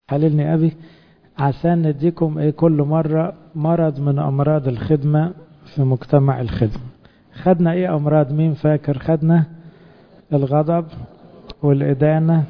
حللني أبي عشان نديكم إيه كل مرة مرض من أمراض الخدمة في مجتمع الخدمة خدنا إيه أمراض مين فاكر خدنا الغضب والإدانة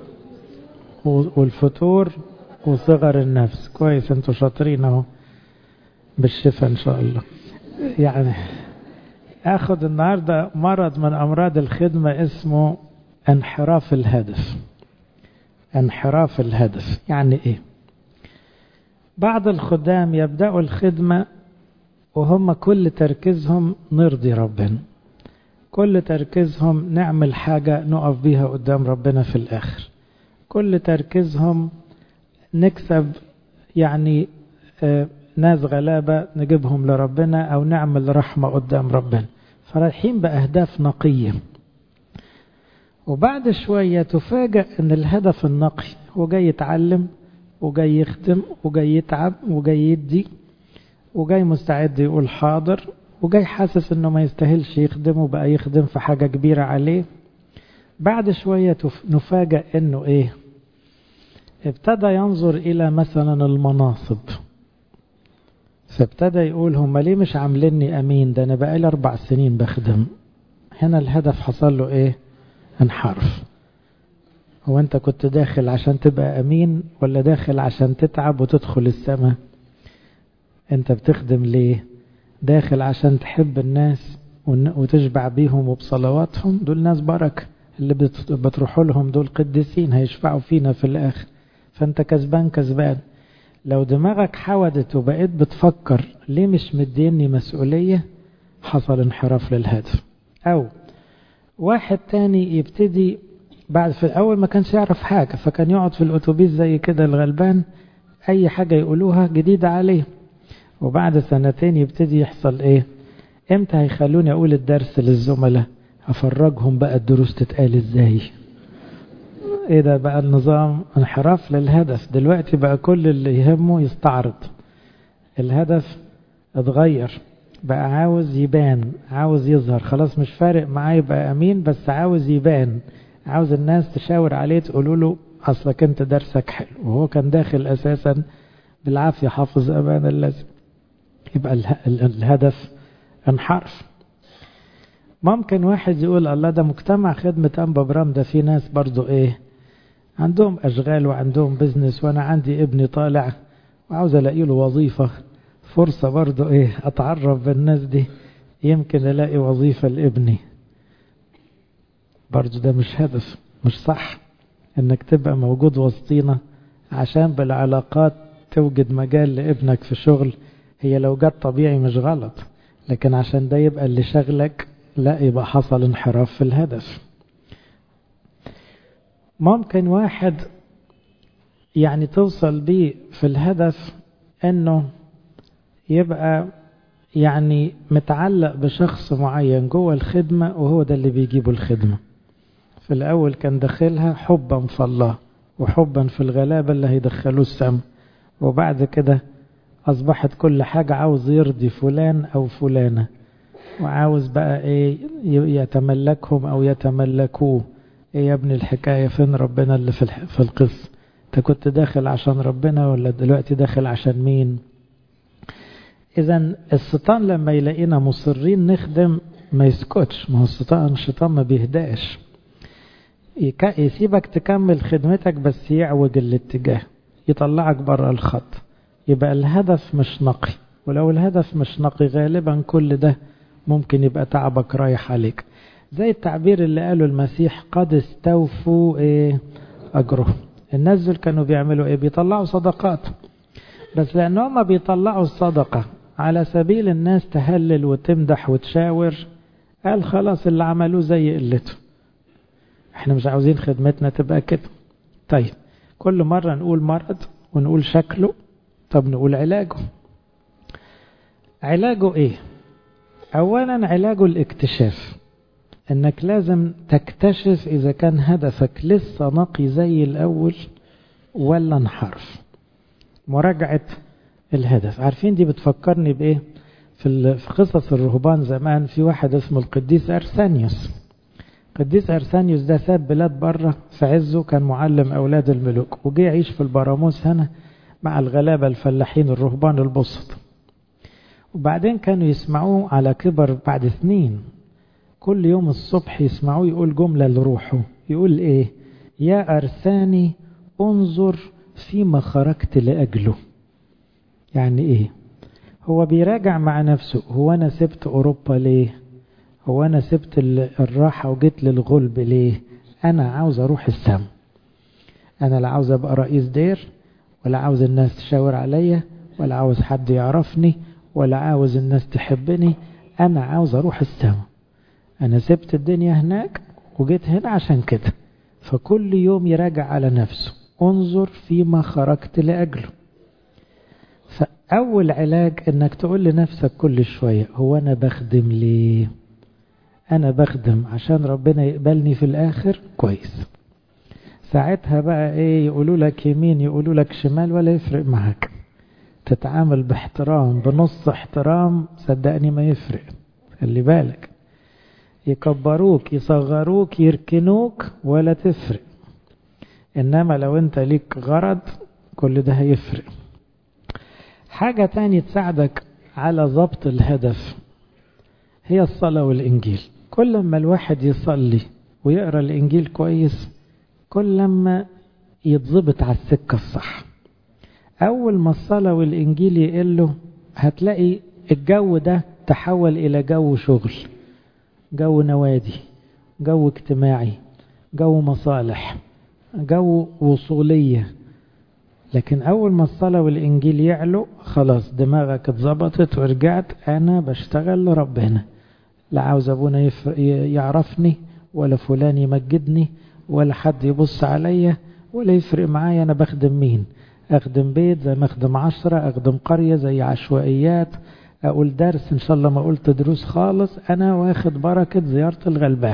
والفتور وصغر النفس كويس انتوا شاطرين اهو بالشفاء ان شاء الله يعني اخد النهاردة مرض من امراض الخدمة اسمه انحراف الهدف انحراف الهدف يعني ايه بعض الخدام يبدأوا الخدمة وهم كل تركيزهم نرضي ربنا كل تركيزهم نعمل حاجة نقف بيها قدام ربنا في الآخر كل تركيزهم نكسب يعني آه ناس غلابة نجيبهم لربنا أو نعمل رحمة قدام ربنا فرايحين بأهداف نقية وبعد شوية تفاجأ أن الهدف النقي هو جاي يتعلم وجاي يخدم وجاي يتعب وجاي يدي وجاي مستعد يقول حاضر وجاي حاسس انه ما يستاهلش يخدم وبقى يخدم في حاجة كبيرة عليه بعد شوية نفاجأ انه ايه ابتدى ينظر الى مثلا المناصب فابتدى يقول هم ليه مش عامليني امين ده انا بقالي اربع سنين بخدم هنا الهدف حصل له ايه انحرف هو انت كنت داخل عشان تبقى امين ولا داخل عشان تتعب وتدخل السماء انت بتخدم ليه داخل عشان تحب الناس وتشبع بيهم وبصلواتهم دول ناس بركة اللي بتروحوا لهم دول قديسين هيشفعوا فينا في الآخر فأنت كسبان كسبان لو دماغك حودت وبقيت بتفكر ليه مش مديني مسؤولية حصل انحراف للهدف أو واحد تاني يبتدي بعد في الأول ما كانش يعرف حاجة فكان يقعد في الأتوبيس زي كده الغلبان أي حاجة يقولوها جديدة عليه وبعد سنتين يبتدي يحصل ايه امتى هيخلوني اقول الدرس للزملاء افرجهم بقى الدروس تتقال ازاي ايه ده بقى النظام انحراف للهدف دلوقتي بقى كل اللي يهمه يستعرض الهدف اتغير بقى عاوز يبان عاوز يظهر خلاص مش فارق معاه يبقى امين بس عاوز يبان عاوز الناس تشاور عليه تقولوا له اصلك انت درسك حلو وهو كان داخل اساسا بالعافيه حافظ امان اللازم يبقى الهدف انحرف ممكن واحد يقول الله ده مجتمع خدمة أنبا برام ده في ناس برضو إيه عندهم أشغال وعندهم بزنس وأنا عندي ابني طالع وعاوز ألاقي له وظيفة فرصة برضو إيه أتعرف بالناس دي يمكن ألاقي وظيفة لابني برضو ده مش هدف مش صح إنك تبقى موجود وسطينا عشان بالعلاقات توجد مجال لابنك في شغل هي لو جت طبيعي مش غلط لكن عشان ده يبقى اللي شغلك لا يبقى حصل انحراف في الهدف ممكن واحد يعني توصل بيه في الهدف انه يبقى يعني متعلق بشخص معين جوه الخدمة وهو ده اللي بيجيبه الخدمة في الأول كان داخلها حبا في الله وحبا في الغلابة اللي هيدخلوه السم وبعد كده أصبحت كل حاجة عاوز يرضي فلان أو فلانة وعاوز بقى إيه يتملكهم أو يتملكوه إيه يا ابني الحكاية فين ربنا اللي في, في القصة أنت كنت داخل عشان ربنا ولا دلوقتي داخل عشان مين إذا الشيطان لما يلاقينا مصرين نخدم ما يسكتش ما هو الشيطان الشيطان ما بيهداش يسيبك تكمل خدمتك بس يعوج الاتجاه يطلعك بره الخط يبقى الهدف مش نقي ولو الهدف مش نقي غالبا كل ده ممكن يبقى تعبك رايح عليك زي التعبير اللي قاله المسيح قد استوفوا ايه اجرهم الناس دول كانوا بيعملوا ايه بيطلعوا صدقات بس لانهم بيطلعوا الصدقة على سبيل الناس تهلل وتمدح وتشاور قال خلاص اللي عملوه زي قلته احنا مش عاوزين خدمتنا تبقى كده طيب كل مرة نقول مرض ونقول شكله طب نقول علاجه علاجه ايه اولا علاجه الاكتشاف انك لازم تكتشف اذا كان هدفك لسه نقي زي الاول ولا انحرف مراجعة الهدف عارفين دي بتفكرني بايه في قصص الرهبان زمان في واحد اسمه القديس ارسانيوس قديس أرسانيوس ده ساب بلاد بره في عزه كان معلم أولاد الملوك وجي يعيش في البراموس هنا مع الغلابة الفلاحين الرهبان البسط وبعدين كانوا يسمعوه على كبر بعد سنين كل يوم الصبح يسمعوه يقول جملة لروحه يقول ايه يا أرساني انظر فيما خرجت لأجله يعني ايه هو بيراجع مع نفسه هو أنا سبت أوروبا ليه هو أنا سبت الراحة وجيت للغلب ليه أنا عاوز أروح السما أنا لا عاوز أبقى رئيس دير ولا عاوز الناس تشاور عليا ولا عاوز حد يعرفني ولا عاوز الناس تحبني أنا عاوز أروح السما أنا سبت الدنيا هناك وجيت هنا عشان كده فكل يوم يراجع على نفسه انظر فيما خرجت لأجله فأول علاج انك تقول لنفسك كل شوية هو أنا بخدم ليه أنا بخدم عشان ربنا يقبلني في الآخر كويس ساعتها بقى ايه يقولوا لك يمين يقولوا لك شمال ولا يفرق معاك تتعامل باحترام بنص احترام صدقني ما يفرق خلي بالك يكبروك يصغروك يركنوك ولا تفرق انما لو انت ليك غرض كل ده هيفرق حاجة تاني تساعدك على ضبط الهدف هي الصلاة والإنجيل كل ما الواحد يصلي ويقرأ الإنجيل كويس كل ما يتظبط على السكة الصح أول ما الصلاة والإنجيل يقلوا هتلاقي الجو ده تحول إلى جو شغل جو نوادي جو اجتماعي جو مصالح جو وصولية لكن أول ما الصلاة والإنجيل يعلو خلاص دماغك اتظبطت ورجعت أنا بشتغل لربنا لا عاوز أبونا يعرفني ولا فلان يمجدني ولا حد يبص عليا ولا يفرق معايا أنا بخدم مين أخدم بيت زي ما أخدم عشرة أخدم قرية زي عشوائيات أقول درس إن شاء الله ما قلت دروس خالص أنا واخد بركة زيارة الغلبان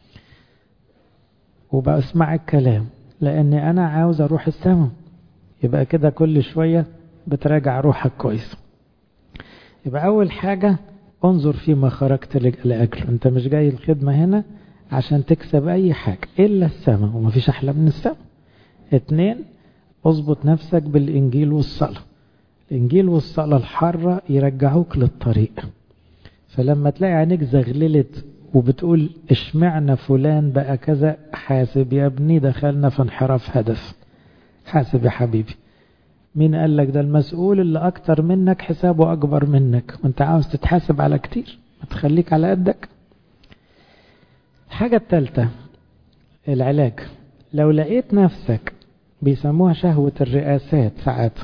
وبسمع الكلام لأني أنا عاوز أروح السماء يبقى كده كل شوية بتراجع روحك كويس يبقى أول حاجة انظر فيما خرجت لأجله أنت مش جاي الخدمة هنا عشان تكسب أي حاجة إلا السماء ومفيش أحلى من السماء اتنين اظبط نفسك بالإنجيل والصلاة الإنجيل والصلاة الحارة يرجعوك للطريق فلما تلاقي عينيك زغللت وبتقول اشمعنا فلان بقى كذا حاسب يا ابني دخلنا في انحراف هدف حاسب يا حبيبي مين قال لك ده المسؤول اللي أكتر منك حسابه أكبر منك وانت عاوز تتحاسب على كتير ما تخليك على قدك الحاجة الثالثة العلاج لو لقيت نفسك بيسموها شهوة الرئاسات ساعات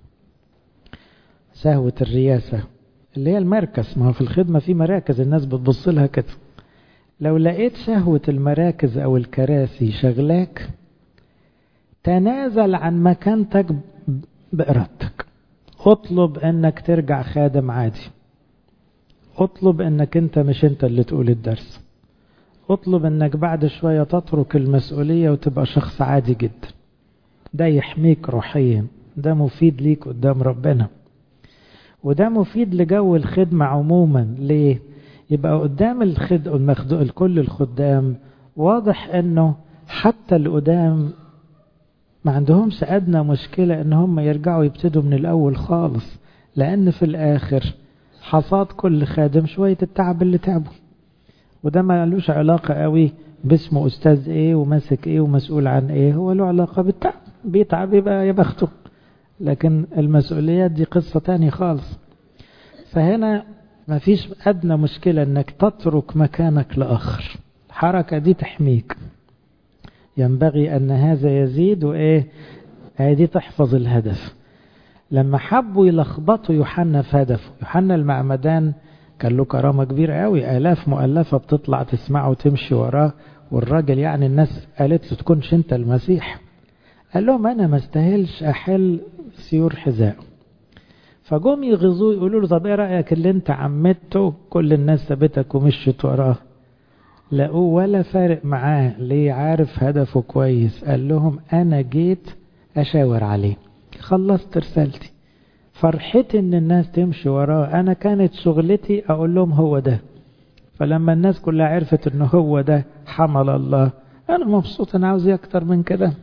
شهوة الرياسة اللي هي المركز ما هو في الخدمة في مراكز الناس بتبص لها كده لو لقيت شهوة المراكز أو الكراسي شغلاك تنازل عن مكانتك بإرادتك اطلب انك ترجع خادم عادي اطلب انك انت مش انت اللي تقول الدرس اطلب انك بعد شوية تترك المسؤولية وتبقى شخص عادي جدا ده يحميك روحيا ده مفيد ليك قدام ربنا وده مفيد لجو الخدمة عموما ليه يبقى قدام الخد... الكل الخدام واضح انه حتى القدام ما عندهمش أدنى مشكلة إن هم يرجعوا يبتدوا من الأول خالص لأن في الآخر حصاد كل خادم شوية التعب اللي تعبه وده ما لوش علاقة قوي باسمه أستاذ إيه وماسك إيه ومسؤول عن إيه هو له علاقة بالتعب بيتعب يبقى يا بخته لكن المسؤوليات دي قصة تانية خالص فهنا ما فيش أدنى مشكلة إنك تترك مكانك لآخر الحركة دي تحميك ينبغي أن هذا يزيد وإيه هذه تحفظ الهدف لما حبوا يلخبطوا يوحنا في هدفه يوحنا المعمدان كان له كرامة كبيرة قوي آلاف مؤلفة بتطلع تسمعه وتمشي وراه والراجل يعني الناس قالت له تكونش انت المسيح قال لهم انا ما استاهلش احل سيور حذاء فجم يغزوه يقولوا له طب ايه رايك اللي انت عمدته كل الناس سابتك ومشيت وراه لقوه ولا فارق معاه ليه عارف هدفه كويس قال لهم انا جيت اشاور عليه خلصت رسالتي فرحتي ان الناس تمشي وراه انا كانت شغلتي اقول لهم هو ده فلما الناس كلها عرفت انه هو ده حمل الله انا مبسوط انا عاوز اكتر من كده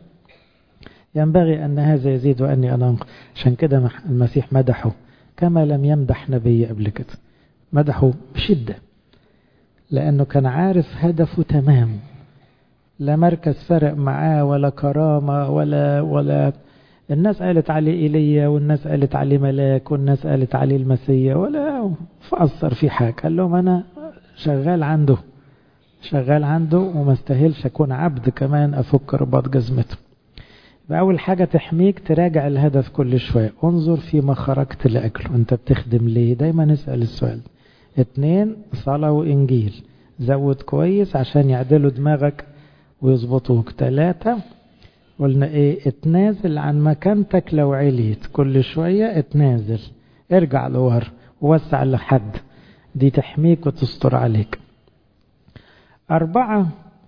ينبغي ان هذا يزيد واني انا انقص عشان كده المسيح مدحه كما لم يمدح نبي قبل كده مدحه بشده لانه كان عارف هدفه تمام لا مركز فرق معاه ولا كرامه ولا ولا الناس قالت عليه ايليا والناس قالت عليه ملاك والناس قالت عليه المسيا ولا فأثر في حاجه قال لهم انا شغال عنده شغال عنده وما استاهلش اكون عبد كمان افك رباط جزمته بأول حاجة تحميك تراجع الهدف كل شوية انظر فيما خرجت لأجله انت بتخدم ليه دايما نسأل السؤال اتنين صلاة وإنجيل زود كويس عشان يعدلوا دماغك ويظبطوك تلاتة قلنا ايه اتنازل عن مكانتك لو عليت كل شوية اتنازل ارجع لورا ووسع لحد دي تحميك وتستر عليك أربعة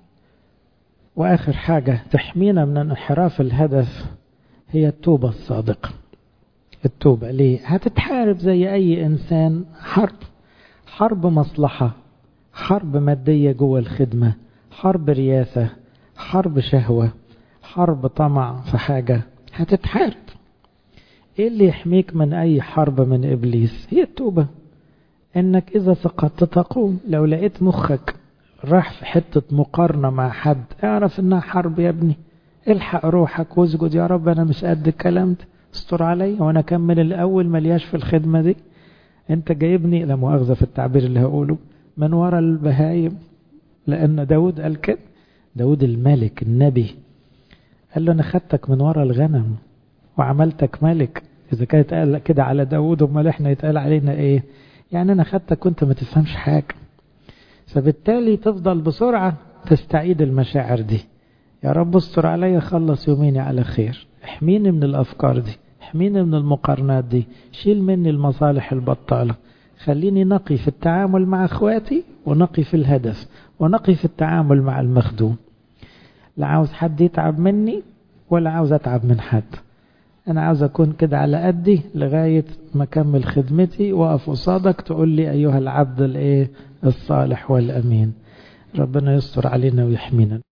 وآخر حاجة تحمينا من انحراف الهدف هي التوبة الصادقة التوبة ليه؟ هتتحارب زي أي إنسان حرب حرب مصلحة حرب مادية جوه الخدمة حرب رياسة حرب شهوة حرب طمع في حاجة هتتحارب ايه اللي يحميك من اي حرب من ابليس هي التوبة انك اذا سقطت تقوم لو لقيت مخك راح في حتة مقارنة مع حد اعرف انها حرب يا ابني الحق روحك واسجد يا رب انا مش قد الكلام ده استر عليا وانا اكمل الاول ملياش في الخدمة دي انت جايبني لا مؤاخذة في التعبير اللي هقوله من ورا البهايم لان داود قال كده داود الملك النبي قال له انا خدتك من ورا الغنم وعملتك ملك اذا كانت قال كده على داود امال احنا يتقال علينا ايه يعني انا خدتك وانت ما تفهمش حاجه فبالتالي تفضل بسرعه تستعيد المشاعر دي يا رب استر عليا خلص يوميني على خير احميني من الافكار دي احميني من المقارنات دي شيل مني المصالح البطاله خليني نقي في التعامل مع اخواتي ونقي في الهدف ونقي في التعامل مع المخدوم لا عاوز حد يتعب مني ولا عاوز اتعب من حد انا عاوز اكون كده على قدي لغايه ما اكمل خدمتي واقف قصادك تقول لي ايها العبد الايه الصالح والامين ربنا يستر علينا ويحمينا